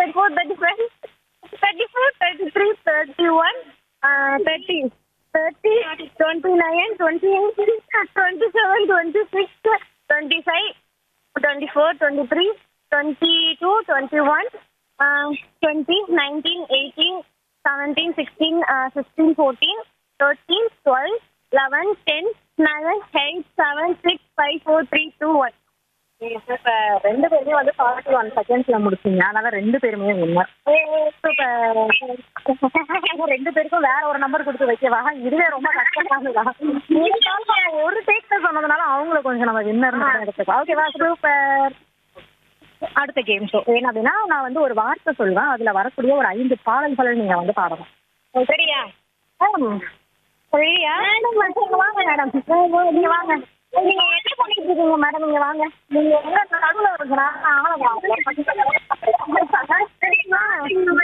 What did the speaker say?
Thirty four thirty five thirty four thirty three thirty one thirty thirty twenty nine twenty eight twenty seven twenty six twenty five twenty four twenty three twenty two twenty one twenty nineteen eighteen seventeen sixteen fifteen fourteen thirteen twelve eleven ten nine eight seven six five four three two one இப்ப ரெண்டு பேருமே வந்து forty one செகண்ட்ஸ்ல முடிச்சீங்க அதனால ரெண்டு பேருமே winner super ரெண்டு பேருக்கும் வேற ஒரு நம்பர் கொடுத்து வைக்கவா இதுவே ரொம்ப கஷ்டமானதா ஒரு டேக்ல சொன்னதுனால அவங்கள கொஞ்சம் நம்ம வின்னர் எடுத்துக்கலாம் ஓகேவா சூப்பர் அடுத்த கேம் ஷோ என்ன அப்படின்னா நான் வந்து ஒரு வார்த்தை சொல்லுவேன் அதுல வரக்கூடிய ஒரு ஐந்து பாடல்களை நீங்க வந்து பாடணும் சரியா ஆம். சரியா மேடம் இங்க வாங்க மேடம் நீங்க வாங்க நீங்க என்ன பண்ணிட்டு இருக்கீங்க மேடம் இங்க வாங்க நீங்க எங்க நடுவுல இருக்கிறா சரிங்களா